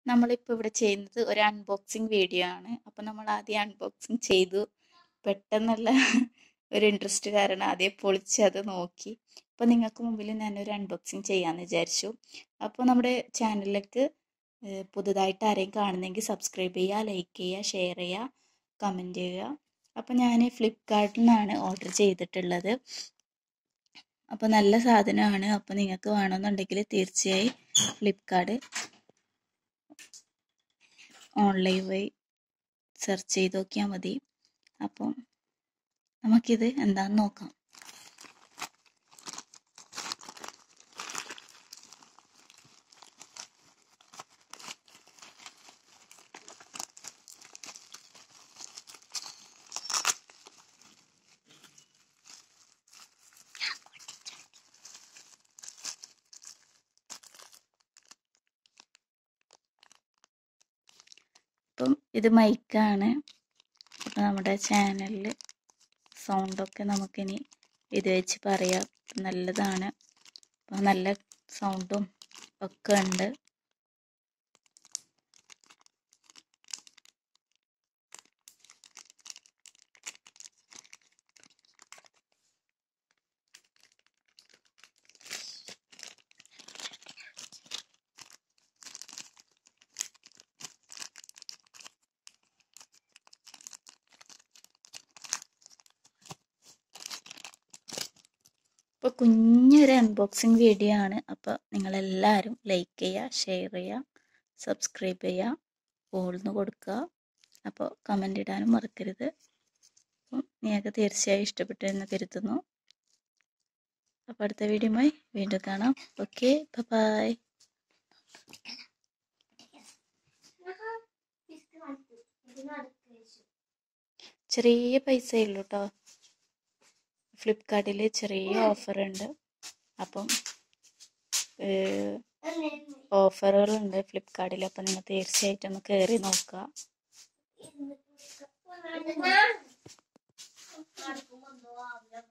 നമ്മളിപ്പോൾ ഇവിടെ ചെയ്യുന്നത് ഒരു അൺബോക്സിങ് വീഡിയോ ആണ് അപ്പോൾ നമ്മൾ ആദ്യം അൺബോക്സിങ് ചെയ്തു പെട്ടെന്നുള്ള ഒരു ഇൻട്രസ്റ്റ് കാരണം ആദ്യം പൊളിച്ച് അത് നോക്കി അപ്പോൾ നിങ്ങൾക്ക് മുമ്പിൽ ഞാനൊരു അൺബോക്സിങ് ചെയ്യാമെന്ന് വിചാരിച്ചു അപ്പോൾ നമ്മുടെ ചാനലിലേക്ക് ഏഹ്, പുതുതായിട്ട് ആരെയും കാണുന്നെങ്കിൽ സബ്സ്ക്രൈബ് ചെയ്യുക ലൈക്ക് ചെയ്യുക ഷെയർ ചെയ്യുക കമൻറ്റ് ചെയ്യുക അപ്പോൾ ഞാൻ ഫ്ലിപ്കാർട്ടിൽ നിന്നാണ് ഓർഡർ ചെയ്തിട്ടുള്ളത് അപ്പോൾ നല്ല സാധനമാണ് അപ്പോൾ നിങ്ങൾക്ക് വേണമെന്നുണ്ടെങ്കിൽ തീർച്ചയായും ഫ്ലിപ്കാർട്ട് ഓൺലൈൻ വഴി സെർച്ച് ചെയ്ത് നോക്കിയാൽ മതി അപ്പം നമുക്കിത് എന്താന്ന് നോക്കാം അപ്പം ഇത് മൈക്കാണ് അപ്പം നമ്മുടെ ചാനലിൽ സൗണ്ടൊക്കെ നമുക്കിനി ഇത് വെച്ച് പറയാം നല്ലതാണ് അപ്പം നല്ല സൗണ്ടും ഒക്കെ ഉണ്ട് ഇപ്പോൾ കുഞ്ഞൊരു അൺബോക്സിങ് വീഡിയോ ആണ് അപ്പോൾ നിങ്ങളെല്ലാവരും ലൈക്ക് ചെയ്യുക ഷെയർ ചെയ്യുക സബ്സ്ക്രൈബ് ചെയ്യുക ഓൾന്ന് കൊടുക്കുക അപ്പോൾ കമൻ്റ് ഇടാനും മറക്കരുത് അപ്പം നിങ്ങൾക്ക് തീർച്ചയായും ഇഷ്ടപ്പെട്ടു എന്ന് കരുതുന്നു അപ്പോൾ അടുത്ത വീഡിയോയുമായി വീണ്ടും കാണാം ഓക്കെ ബൈ ചെറിയ പൈസയേ ഉള്ളൂ കേട്ടോ ഫ്ലിപ്കാർട്ടിൽ ചെറിയ ഓഫർ ഉണ്ട് അപ്പം ഓഫറുകളുണ്ട് ഫ്ലിപ്കാർട്ടിൽ അപ്പം നിങ്ങൾ തീർച്ചയായിട്ടും ഒന്ന് കയറി നോക്കുക നടക്കുമ്പോ